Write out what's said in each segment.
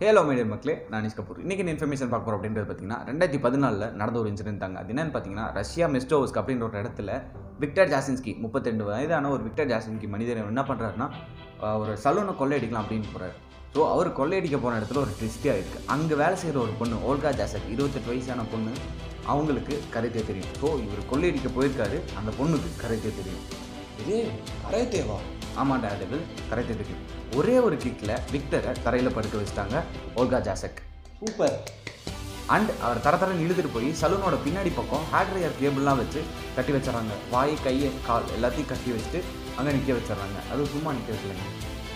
Halo medium மக்களே நான் அனிஷ் கபூர் இன்றைக்கி இன்ஃபர்மேஷன் பார்க்க போகிறோம் அப்படின்றது பார்த்தீங்கன்னா ரெண்டாயிரத்தி பதினாலில் நடந்த ஒரு இன்சிடென்ட் தாங்க அது என்னன்னு பார்த்தீங்கன்னா ரஷ்யா மெஸ்டோவஸ்க் அப்படின்ற ஒரு இடத்துல விக்டர் ஜாசின்ஸ்கி முப்பத்தெண்டு வயதான ஒரு விக்டர் ஜாசின்ஸ்கி மனிதர் என்ன பண்ணுறாருன்னா ஆஹ், ஒரு சலூனை கொள்ளையடிக்கலாம் அப்படின்னு போகிறார் ஸோ அவர் கொள்ளையடிக்க போன இடத்துல ஒரு ட்விஸ்டியாக இருக்குது அங்கே வேலை செய்கிற ஒரு பொண்ணு ஓல்கா ஜாசக் இருபத்தெட்டு வயசான பொண்ணு அவங்களுக்கு கரைத்தே தெரியும் ஸோ இவர் கொள்ளையடிக்க போயிருக்காரு அந்த பொண்ணுக்கு கரைத்தே தெரியும் இதே கரைத்தேவா ஆமாண்டா டெபிள் கரைத்தே தெரியும் ஒரே ஒரு கிக்கில் விக்டரை தரையில் படுக்க வச்சுட்டாங்க ஓல்கா ஜாசக் சூப்பர் அண்ட் அவர் தர தரன்னு இழுத்துட்டு போய் சலூனோட பின்னாடி பக்கம் ஹேர் ட்ரையர் கேபிள்லாம் வச்சு கட்டி வச்சிடறாங்க வாய் கையை கால் எல்லாத்தையும் கட்டி வச்சுட்டு அங்கே நிற்க வச்சிடறாங்க அது சும்மா நிற்க வைக்கலைங்க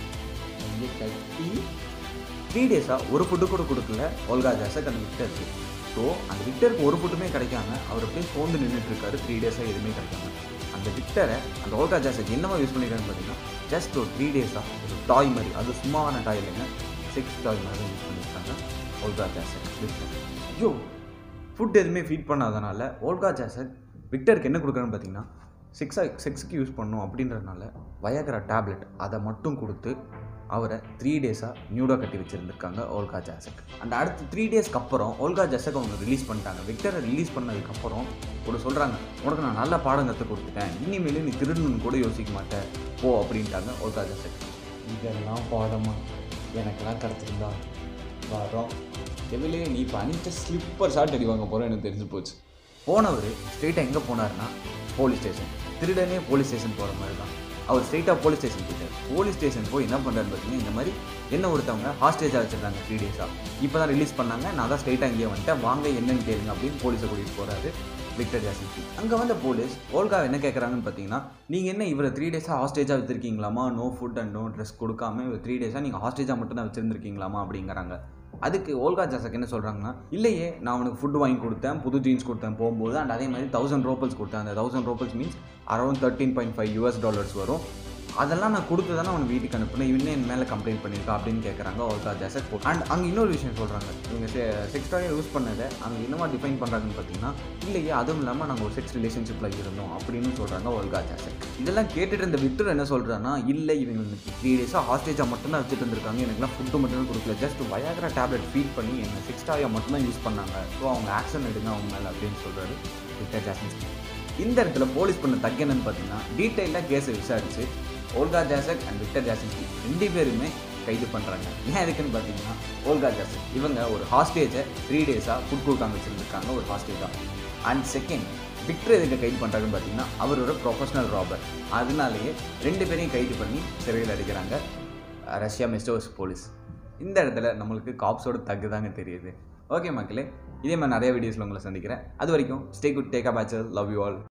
இங்கே கட்டி த்ரீ டேஸாக ஒரு ஃபுட்டு கூட கொடுக்கல ஓல்கா ஜாசக் அந்த விக்டருக்கு ஸோ அந்த விக்டருக்கு ஒரு ஃபுட்டுமே கிடைக்காம அவர் அப்படியே சோர்ந்து நின்றுட்டு இருக்காரு த்ரீ டேஸாக எதுவுமே கிடைக்காம அந்த விக்டரை அந்த ஓல்கா ஜாசக் என்னவா யூஸ் பண்ணிருக்காருன்னு பார்த்தீங்கன்னா ஜஸ்ட் ஒரு த்ரீ டேஸாக ஒரு டாய் மாதிரி அது சும்மாவான டாய் இல்லைங்க செக்ஸ் டாய் மாதிரி யூஸ் பண்ணியிருக்காங்க ஓல்கா ஜாசக் விக்டர் ஐயோ ஃபுட் எதுவுமே ஃபீட் பண்ணாதனால ஓல்கா ஜாசக் விக்டருக்கு என்ன கொடுக்குறேன்னு பார்த்தீங்கன்னா செக்ஸாக செக்ஸுக்கு யூஸ் பண்ணணும் அப்படின்றதுனால வயகரா டேப்லெட் அதை மட்டும் கொடுத்து அவரை த்ரீ டேஸாக நியூடாக கட்டி வச்சுருந்துருக்காங்க ஓல்கா ஜாசக் அண்ட் அடுத்து த்ரீ டேஸ்க்கு அப்புறம் ஓல்கா ஜாசக் அவங்க ரிலீஸ் பண்ணிட்டாங்க விக்டரை ரிலீஸ் பண்ணதுக்கப்புறம் ஒரு சொல்கிறாங்க உனக்கு நான் நல்ல பாடம் கற்றுக் கொடுத்துட்டேன் இனிமேல் நீ திருடணும்னு கூட யோசிக்க மாட்டேன் போ அப்படின்ட்டாங்க ஓல்கா ஜாசக் இதெல்லாம் பாடமா எனக்கெல்லாம் கிடச்சிருந்தா வரோம் எதுலேயே நீ இப்போ அனிட்ட ஸ்லிப்பர் ஷார்ட் அடி வாங்க போகிறேன் எனக்கு தெரிஞ்சு போச்சு போனவர் ஸ்ட்ரெயிட்டாக எங்கே போனார்னா போலீஸ் ஸ்டேஷன் திருடனே போலீஸ் ஸ்டேஷன் போகிற மாதிரி தான் அவர் ஸ்ட்ரெயிட்டாக போலீஸ் ஸ்டேஷன் போயிட்டார் போலீஸ் ஸ்டேஷன் போய் என்ன பண்ணுறாரு பார்த்தீங்கன்னா இந்த மாதிரி என்ன ஒருத்தவங்க ஹாஸ்டேஜாக வச்சுருந்தாங்க த்ரீ டேஸாக இப்போ தான் ரிலீஸ் பண்ணாங்க நான் தான் ஸ்ட்ரெயிட்டாக இங்கே வந்துட்டேன் வாங்க என்னன்னு கேளுங்க அப்படின்னு போலீஸை கூட்டிகிட்டு போகிறாரு விக்டர் ஜாசின்ஸ்கி அங்கே வந்த போலீஸ் ஓல்கா என்ன கேட்குறாங்கன்னு பார்த்தீங்கன்னா நீங்கள் என்ன இவரை த்ரீ டேஸாக ஹாஸ்டேஜாக வச்சுருக்கீங்களாமா no food and no dress கொடுக்காம இவர் த்ரீ டேஸாக நீங்கள் ஹாஸ்டேஜாக மட்டும் தான் வச்சுருந்துருக்கீங்களாமா அப்படிங்கிறாங்க அதுக்கு ஓல்கா ஜாசக் என்ன சொல்கிறாங்கன்னா இல்லையே நான் அவனுக்கு ஃபுட் வாங்கி கொடுத்தேன் புது ஜீன்ஸ் கொடுத்தேன் போகும்போது அண்ட் அதே மாதிரி தௌசண்ட் ரோப்பல்ஸ் கொடுத்தேன் அந்த thousand roubles means around thirteen point five US dollars வரும் அதெல்லாம் நான் கொடுத்து தானே அவன் வீட்டுக்கு அனுப்புனேன் இவனே என் மேலே கம்ப்ளைண்ட் பண்ணியிருக்கா அப்படின்னு கேட்குறாங்க ஓல்கா ஜாசக் அண்ட் அங்கே இன்னொரு விஷயம் சொல்கிறாங்க இவங்க செக்ஸ் டாயை யூஸ் பண்ணதை அங்கே என்னவா டிஃபைன் பண்ணுறாங்கன்னு பார்த்தீங்கன்னா இல்லையே அதுவும் இல்லாமல் நாங்கள் ஒரு செக்ஸ் ரிலேஷன்ஷிப்பில் இருந்தோம் அப்படின்னு சொல்கிறாங்க ஓல்கா ஜாசக் இதெல்லாம் கேட்டுட்டு இருந்த விக்டர் என்ன சொல்கிறான்னா இல்லை இவங்க த்ரீ டேஸாக ஹாஸ்டேஜாக மட்டும்தான் வச்சுட்டு இருந்திருக்காங்க எனக்குலாம் ஃபுட்டு மட்டும் கொடுக்கல ஜஸ்ட் வயாகிற டேப்லெட் ஃபீட் பண்ணி எங்கள் செக்ஸ் டாயை மட்டும்தான் யூஸ் பண்ணாங்க ஸோ அவங்க ஆக்ஷன் எடுங்க அவங்க மேலே அப்படின்னு சொல்கிறாரு விக்டர் ஜாசன் இந்த இடத்துல போலீஸ் பண்ண தக்கு என்னன்னு பார்த்தீங்கன்னா டீட்டெயிலாக கேஸை விசாரிச்சு Olga Jasak and Victor Jasinski ரெண்டு பேருமே கைது பண்ணுறாங்க ஏன் எதுக்குன்னு பார்த்தீங்கன்னா ஓல்கா ஜாசக் இவங்க ஒரு ஹாஸ்டேஜை த்ரீ டேஸாக ஃபுட் கொடுக்காம வச்சுருந்துருக்காங்க ஒரு ஹாஸ்டேஜாக அண்ட் செகண்ட் விக்டர் எதுக்கு கைது பண்ணுறாங்கன்னு பார்த்தீங்கன்னா அவர் ஒரு ப்ரொஃபஷனல் ராபர் அதனாலேயே ரெண்டு பேரையும் கைது பண்ணி சிறையில் அடைக்கிறாங்க அஹ், ரஷ்யா மெஸ்டோஸ் போலீஸ் இந்த இடத்துல நம்மளுக்கு காப்ஸோட தக்கு தாங்க தெரியுது ஓகே மக்களே இதே மாதிரி நிறைய வீடியோஸில் உங்களை சந்திக்கிறேன் அது வரைக்கும் stay good take a picture love you all